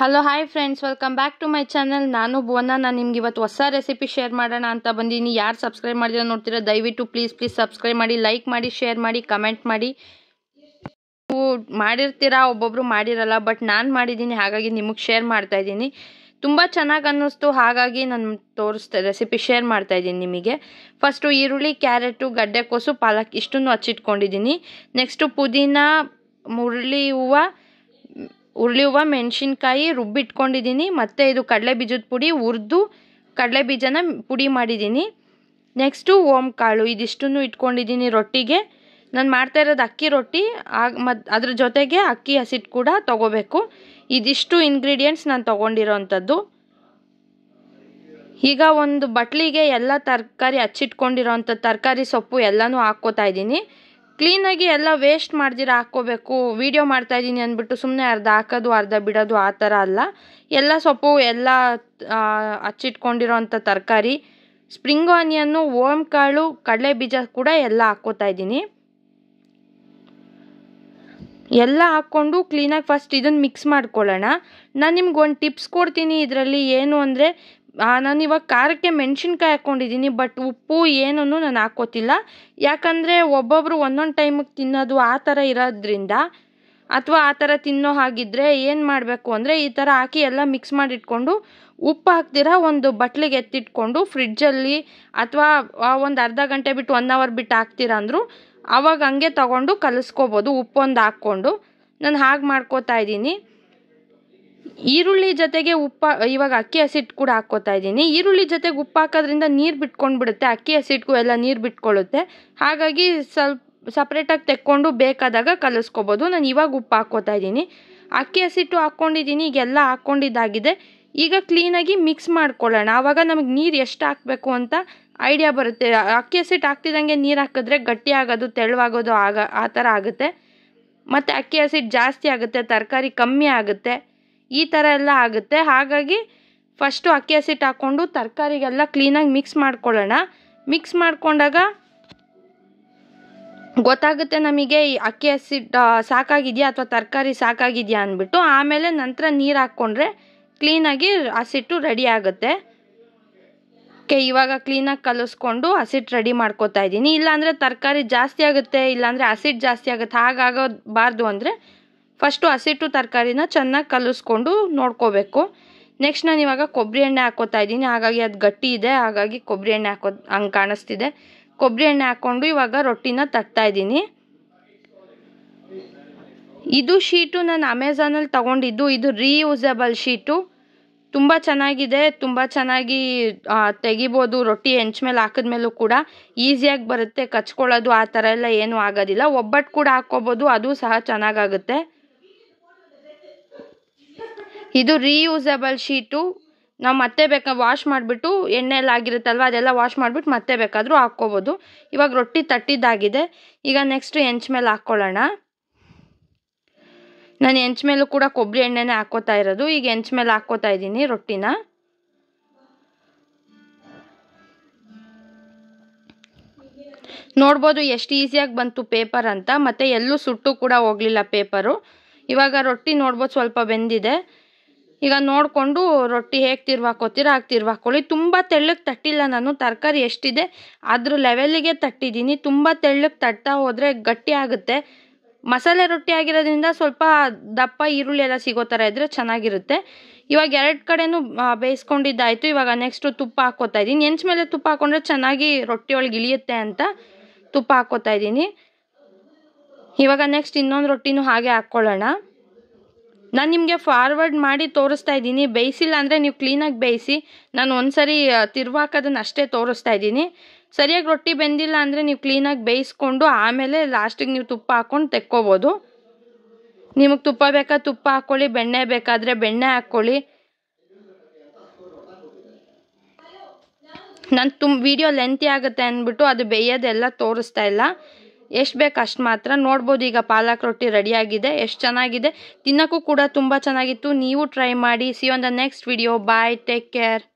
hello hi friends welcome back to my channel ನಾನು ಭುವನ ನಾನು ನಿಮ್ಗೆ ಇವತ್ತು ಹೊಸ ರೆಸಿಪಿ ಶೇರ್ ಮಾಡೋಣ ಅಂತ ಬಂದೀನಿ ಯಾರು ಸಬ್ಸ್ಕ್ರೈಬ್ ಮಾಡಿದ್ರೆ ನೋಡ್ತೀರಾ ದಯವಿಟ್ಟು ಪ್ಲೀಸ್ ಪ್ಲೀಸ್ ಸಬ್ಸ್ಕ್ರೈಬ್ ಮಾಡಿ ಲೈಕ್ ಮಾಡಿ ಶೇರ್ ಮಾಡಿ ಕಮೆಂಟ್ ಮಾಡಿ ನೀವು ಮಾಡಿರ್ತೀರಾ ಒಬ್ಬೊಬ್ರು ಮಾಡಿರಲ್ಲ ಬಟ್ ನಾನು ಮಾಡಿದ್ದೀನಿ ಹಾಗಾಗಿ ನಿಮಗೆ ಶೇರ್ ಮಾಡ್ತಾ ಇದ್ದೀನಿ ತುಂಬ ಚೆನ್ನಾಗಿ ಅನ್ನಿಸ್ತು ಹಾಗಾಗಿ ನಾನು ತೋರಿಸ್ತಾ ರೆಸಿಪಿ ಶೇರ್ ಮಾಡ್ತಾ ಇದ್ದೀನಿ ನಿಮಗೆ ಫಸ್ಟು ಈರುಳ್ಳಿ ಕ್ಯಾರೆಟು ಗಡ್ಡೆಕೋಸು ಪಾಲಕ್ ಇಷ್ಟನ್ನು ಹಚ್ಚಿಟ್ಕೊಂಡಿದ್ದೀನಿ ನೆಕ್ಸ್ಟು ಪುದೀನ ಮುರುಳಿ ಹೂವು ಹುರುಳಿ ಹೂವು ಮೆಣಸಿನ್ಕಾಯಿ ರುಬ್ಬಿಟ್ಕೊಂಡಿದ್ದೀನಿ ಮತ್ತು ಇದು ಕಡಲೆ ಬೀಜದ ಪುಡಿ ಹುರಿದು ಕಡಲೆ ಬೀಜನ ಪುಡಿ ಮಾಡಿದ್ದೀನಿ ನೆಕ್ಸ್ಟು ಓಮ್ ಕಾಳು ಇದಿಷ್ಟನ್ನು ಇಟ್ಕೊಂಡಿದ್ದೀನಿ ರೊಟ್ಟಿಗೆ ನಾನು ಮಾಡ್ತಾ ಇರೋದು ಅಕ್ಕಿ ರೊಟ್ಟಿ ಆಗ ಮತ್ತು ಅದ್ರ ಜೊತೆಗೆ ಅಕ್ಕಿ ಹಸಿಟ್ಟು ಕೂಡ ತೊಗೋಬೇಕು ಇದಿಷ್ಟು ಇಂಗ್ರೀಡಿಯೆಂಟ್ಸ್ ನಾನು ತೊಗೊಂಡಿರೋ ಅಂಥದ್ದು ಈಗ ಒಂದು ಬಟ್ಲಿಗೆ ಎಲ್ಲ ತರಕಾರಿ ಹಚ್ಚಿಟ್ಕೊಂಡಿರೋ ಅಂಥ ತರಕಾರಿ ಸೊಪ್ಪು ಎಲ್ಲನೂ ಹಾಕ್ಕೋತಾ ಇದ್ದೀನಿ ಕ್ಲೀನಾಗಿ ಎಲ್ಲ ವೇಸ್ಟ್ ಮಾಡ್ದಿರ ಹಾಕ್ಕೋಬೇಕು ವೀಡಿಯೋ ಮಾಡ್ತಾ ಇದ್ದೀನಿ ಅಂದ್ಬಿಟ್ಟು ಸುಮ್ಮನೆ ಅರ್ಧ ಹಾಕೋದು ಅರ್ಧ ಬಿಡೋದು ಆ ಥರ ಅಲ್ಲ ಎಲ್ಲ ಸೊಪ್ಪು ಎಲ್ಲ ಹಚ್ಚಿಟ್ಕೊಂಡಿರೋ ಅಂಥ ತರಕಾರಿ ಸ್ಪ್ರಿಂಗ್ ಆನಿಯನ್ನು ಓಮ್ ಕಾಳು ಕಡಲೆ ಬೀಜ ಕೂಡ ಎಲ್ಲ ಹಾಕ್ಕೋತಾ ಇದ್ದೀನಿ ಎಲ್ಲ ಹಾಕ್ಕೊಂಡು ಕ್ಲೀನಾಗಿ ಫಸ್ಟ್ ಇದನ್ನು ಮಿಕ್ಸ್ ಮಾಡ್ಕೊಳ್ಳೋಣ ನಾನು ನಿಮ್ಗೆ ಒಂದು ಟಿಪ್ಸ್ ಕೊಡ್ತೀನಿ ಇದರಲ್ಲಿ ಏನು ಅಂದರೆ ನಾನು ಇವಾಗ ಖಾರಕ್ಕೆ ಮೆಣಸಿನ್ಕಾಯಿ ಹಾಕ್ಕೊಂಡಿದ್ದೀನಿ ಬಟ್ ಉಪ್ಪು ಏನೂ ನಾನು ಹಾಕ್ಕೋತಿಲ್ಲ ಯಾಕಂದರೆ ಒಬ್ಬೊಬ್ಬರು ಒಂದೊಂದು ಟೈಮಿಗೆ ತಿನ್ನೋದು ಆ ಥರ ಇರೋದ್ರಿಂದ ಅಥವಾ ಆ ಥರ ತಿನ್ನೋ ಹಾಗಿದ್ರೆ ಏನು ಮಾಡಬೇಕು ಅಂದರೆ ಈ ಥರ ಹಾಕಿ ಎಲ್ಲ ಮಿಕ್ಸ್ ಮಾಡಿಟ್ಕೊಂಡು ಉಪ್ಪು ಹಾಕ್ದಿರ ಒಂದು ಬಟ್ಲಿಗೆ ಎತ್ತಿಟ್ಕೊಂಡು ಫ್ರಿಡ್ಜಲ್ಲಿ ಅಥವಾ ಒಂದು ಅರ್ಧ ಗಂಟೆ ಬಿಟ್ಟು ಒನ್ ಅವರ್ ಬಿಟ್ಟು ಹಾಕ್ತೀರಾ ಅಂದರು ಆವಾಗ ಹಂಗೆ ತಗೊಂಡು ಕಲಿಸ್ಕೋಬೋದು ಉಪ್ಪೊಂದು ಹಾಕ್ಕೊಂಡು ನಾನು ಹಾಗೆ ಮಾಡ್ಕೋತಾ ಇದ್ದೀನಿ ಈರುಳ್ಳಿ ಜೊತೆಗೆ ಉಪ್ಪು ಇವಾಗ ಅಕ್ಕಿ ಹಸಿಟ್ಟು ಕೂಡ ಹಾಕ್ಕೋತಾ ಇದ್ದೀನಿ ಈರುಳ್ಳಿ ಜೊತೆಗೆ ಉಪ್ಪು ಹಾಕೋದ್ರಿಂದ ನೀರು ಬಿಟ್ಕೊಂಡು ಬಿಡುತ್ತೆ ಅಕ್ಕಿ ಹಸಿಟ್ಗೂ ಎಲ್ಲ ನೀರು ಬಿಟ್ಕೊಳ್ಳುತ್ತೆ ಹಾಗಾಗಿ ಸ್ವಲ್ಪ ಸಪ್ರೇಟಾಗಿ ತೆಕ್ಕೊಂಡು ಬೇಕಾದಾಗ ಕಲಿಸ್ಕೋಬೋದು ನಾನು ಇವಾಗ ಉಪ್ಪು ಹಾಕ್ಕೋತಾ ಇದ್ದೀನಿ ಅಕ್ಕಿ ಹಸಿಟ್ಟು ಹಾಕ್ಕೊಂಡಿದ್ದೀನಿ ಈಗೆಲ್ಲ ಹಾಕ್ಕೊಂಡಿದ್ದಾಗಿದೆ ಈಗ ಕ್ಲೀನಾಗಿ ಮಿಕ್ಸ್ ಮಾಡ್ಕೊಳ್ಳೋಣ ಆವಾಗ ನಮಗೆ ನೀರು ಎಷ್ಟು ಹಾಕಬೇಕು ಅಂತ ಐಡಿಯಾ ಬರುತ್ತೆ ಅಕ್ಕಿ ಹಸಿಟ್ಟು ಹಾಕ್ತಿದ್ದಂಗೆ ನೀರು ಹಾಕಿದ್ರೆ ಗಟ್ಟಿ ಆಗೋದು ತೆಳುವಾಗೋದು ಆಗ ಆ ಥರ ಆಗುತ್ತೆ ಮತ್ತು ಅಕ್ಕಿ ಹಸಿಟ್ಟು ಜಾಸ್ತಿ ಆಗುತ್ತೆ ತರಕಾರಿ ಕಮ್ಮಿ ಆಗುತ್ತೆ ಈ ಥರ ಎಲ್ಲ ಆಗುತ್ತೆ ಹಾಗಾಗಿ ಫಸ್ಟು ಅಕ್ಕಿ ಹಸಿಟ್ಟು ಹಾಕ್ಕೊಂಡು ತರಕಾರಿಗೆಲ್ಲ ಕ್ಲೀನಾಗಿ ಮಿಕ್ಸ್ ಮಾಡ್ಕೊಳ್ಳೋಣ ಮಿಕ್ಸ್ ಮಾಡ್ಕೊಂಡಾಗ ಗೊತ್ತಾಗುತ್ತೆ ನಮಗೆ ಅಕ್ಕಿ ಹಸಿಟ್ಟು ಸಾಕಾಗಿದೆಯಾ ಅಥವಾ ತರಕಾರಿ ಸಾಕಾಗಿದೆಯಾ ಅಂದ್ಬಿಟ್ಟು ಆಮೇಲೆ ನಂತರ ನೀರು ಹಾಕ್ಕೊಂಡ್ರೆ ಕ್ಲೀನಾಗಿ ಹಸಿಟ್ಟು ರೆಡಿ ಆಗುತ್ತೆ ಓಕೆ ಇವಾಗ ಕ್ಲೀನಾಗಿ ಕಲಿಸ್ಕೊಂಡು ಹಸಿಟ್ಟು ರೆಡಿ ಮಾಡ್ಕೋತಾ ಇದ್ದೀನಿ ಇಲ್ಲಾಂದರೆ ತರಕಾರಿ ಜಾಸ್ತಿ ಆಗುತ್ತೆ ಇಲ್ಲಾಂದರೆ ಹಸಿಟ್ಟು ಜಾಸ್ತಿ ಆಗುತ್ತೆ ಹಾಗಾಗಬಾರ್ದು ಅಂದರೆ ಫಸ್ಟು ಹಸಿಟ್ಟು ತರಕಾರಿನ ಚೆನ್ನಾಗಿ ಕಲಿಸ್ಕೊಂಡು ನೋಡ್ಕೋಬೇಕು ನೆಕ್ಸ್ಟ್ ನಾನು ಇವಾಗ ಕೊಬ್ಬರಿ ಎಣ್ಣೆ ಹಾಕ್ಕೋತಾ ಇದ್ದೀನಿ ಹಾಗಾಗಿ ಅದು ಗಟ್ಟಿ ಇದೆ ಹಾಗಾಗಿ ಕೊಬ್ಬರಿ ಎಣ್ಣೆ ಹಾಕೋ ಹಂಗೆ ಕಾಣಿಸ್ತಿದೆ ಕೊಬ್ಬರಿ ಎಣ್ಣೆ ಹಾಕ್ಕೊಂಡು ಇವಾಗ ರೊಟ್ಟಿನ ತಟ್ತಾ ಇದ್ದೀನಿ ಇದು ಶೀಟು ನಾನು ಅಮೆಝಾನಲ್ಲಿ ತೊಗೊಂಡಿದ್ದು ಇದು ರೀಯೂಸಬಲ್ ಶೀಟು ತುಂಬ ಚೆನ್ನಾಗಿದೆ ತುಂಬ ಚೆನ್ನಾಗಿ ತೆಗಿಬೋದು ರೊಟ್ಟಿ ಹೆಂಚ ಮೇಲೆ ಹಾಕಿದ್ಮೇಲೂ ಕೂಡ ಈಸಿಯಾಗಿ ಬರುತ್ತೆ ಕಚ್ಕೊಳ್ಳೋದು ಆ ಥರ ಎಲ್ಲ ಏನೂ ಆಗೋದಿಲ್ಲ ಒಬ್ಬಟ್ಟು ಕೂಡ ಹಾಕ್ಕೋಬೋದು ಅದು ಸಹ ಚೆನ್ನಾಗಾಗುತ್ತೆ ಇದು ರೀಯೂಸಬಲ್ ಶೀಟು ನಾವು ಮತ್ತೆ ಬೇಕಾ ವಾಶ್ ಮಾಡಿಬಿಟ್ಟು ಎಣ್ಣೆ ಎಲ್ಲ ಆಗಿರುತ್ತಲ್ವ ಅದೆಲ್ಲ ವಾಶ್ ಮಾಡಿಬಿಟ್ಟು ಮತ್ತೆ ಬೇಕಾದರೂ ಹಾಕ್ಕೋಬೋದು ಇವಾಗ ರೊಟ್ಟಿ ತಟ್ಟಿದ್ದಾಗಿದೆ ಈಗ ನೆಕ್ಸ್ಟು ಹೆಂಚ ಮೇಲೆ ಹಾಕ್ಕೊಳ್ಳೋಣ ನಾನು ಹೆಂಚ ಮೇಲೂ ಕೂಡ ಕೊಬ್ಬರಿ ಎಣ್ಣೆನೇ ಹಾಕ್ಕೋತಾ ಇರೋದು ಈಗ ಹೆಂಚ ಮೇಲೆ ಹಾಕ್ಕೋತಾ ಇದ್ದೀನಿ ರೊಟ್ಟಿನ ನೋಡ್ಬೋದು ಎಷ್ಟು ಈಸಿಯಾಗಿ ಬಂತು ಪೇಪರ್ ಅಂತ ಮತ್ತು ಎಲ್ಲೂ ಸುಟ್ಟು ಕೂಡ ಹೋಗಲಿಲ್ಲ ಪೇಪರು ಇವಾಗ ರೊಟ್ಟಿ ನೋಡ್ಬೋದು ಸ್ವಲ್ಪ ಬೆಂದಿದೆ ಈಗ ನೋಡಿಕೊಂಡು ರೊಟ್ಟಿ ಹೇಗೆ ತಿರ್ವಾಕೋತೀರ ಹಾಗೆ ತಿರ್ವಾಕೊಳ್ಳಿ ತುಂಬ ತೆಳ್ಳಗೆ ತಟ್ಟಿಲ್ಲ ನಾನು ತರಕಾರಿ ಎಷ್ಟಿದೆ ಅದ್ರ ಲೆವೆಲ್ಲಿಗೆ ತಟ್ಟಿದ್ದೀನಿ ತುಂಬ ತೆಳ್ಳಗೆ ತಟ್ತಾ ಹೋದರೆ ಗಟ್ಟಿ ಆಗುತ್ತೆ ಮಸಾಲೆ ರೊಟ್ಟಿ ಆಗಿರೋದ್ರಿಂದ ಸ್ವಲ್ಪ ದಪ್ಪ ಈರುಳ್ಳಿ ಎಲ್ಲ ಸಿಗೋ ಥರ ಇದ್ದರೆ ಚೆನ್ನಾಗಿರುತ್ತೆ ಇವಾಗ ಎರಡು ಕಡೆನೂ ಬೇಯಿಸ್ಕೊಂಡಿದ್ದಾಯಿತು ಇವಾಗ ನೆಕ್ಸ್ಟು ತುಪ್ಪ ಹಾಕ್ಕೋತಾ ಇದ್ದೀನಿ ಹೆಂಚ ಮೇಲೆ ತುಪ್ಪ ಹಾಕ್ಕೊಂಡ್ರೆ ಚೆನ್ನಾಗಿ ರೊಟ್ಟಿ ಒಳಗೆ ಇಳಿಯುತ್ತೆ ಅಂತ ತುಪ್ಪ ಹಾಕ್ಕೋತಾ ಇದ್ದೀನಿ ಇವಾಗ ನೆಕ್ಸ್ಟ್ ಇನ್ನೊಂದು ರೊಟ್ಟಿನೂ ಹಾಗೆ ಹಾಕ್ಕೊಳ್ಳೋಣ ನಾನು ನಿಮಗೆ ಫಾರ್ವರ್ಡ್ ಮಾಡಿ ತೋರಿಸ್ತಾ ಇದ್ದೀನಿ ಬೇಯಿಸಿಲ್ಲ ಅಂದರೆ ನೀವು ಕ್ಲೀನಾಗಿ ಬೇಯಿಸಿ ನಾನು ಒಂದು ಸರಿ ತಿರ್ವಾಕೋದನ್ನು ಅಷ್ಟೇ ತೋರಿಸ್ತಾ ಇದ್ದೀನಿ ಸರಿಯಾಗಿ ರೊಟ್ಟಿ ಬೆಂದಿಲ್ಲ ಅಂದರೆ ನೀವು ಕ್ಲೀನಾಗಿ ಬೇಯಿಸ್ಕೊಂಡು ಆಮೇಲೆ ಲಾಸ್ಟಿಗೆ ನೀವು ತುಪ್ಪ ಹಾಕ್ಕೊಂಡು ತೆಕ್ಕೋಬೋದು ನಿಮಗೆ ತುಪ್ಪ ಬೇಕಾ ತುಪ್ಪ ಹಾಕ್ಕೊಳ್ಳಿ ಬೆಣ್ಣೆ ಬೇಕಾದರೆ ಬೆಣ್ಣೆ ಹಾಕ್ಕೊಳ್ಳಿ ನಾನು ತುಂಬ ವಿಡಿಯೋ ಲೆಂತಿ ಆಗುತ್ತೆ ಅಂದ್ಬಿಟ್ಟು ಅದು ಬೇಯೋದೆಲ್ಲ ತೋರಿಸ್ತಾ ಇಲ್ಲ ಎಷ್ಟು ಬೇಕು ಅಷ್ಟು ಮಾತ್ರ ನೋಡ್ಬೋದು ಈಗ ಪಾಲಕ್ ರೊಟ್ಟಿ ರೆಡಿಯಾಗಿದೆ ಎಷ್ಟು ಚೆನ್ನಾಗಿದೆ ತಿನ್ನೋಕ್ಕೂ ಕೂಡ ತುಂಬ ಚೆನ್ನಾಗಿತ್ತು ನೀವು ಟ್ರೈ ಮಾಡಿ see on the next video bye take care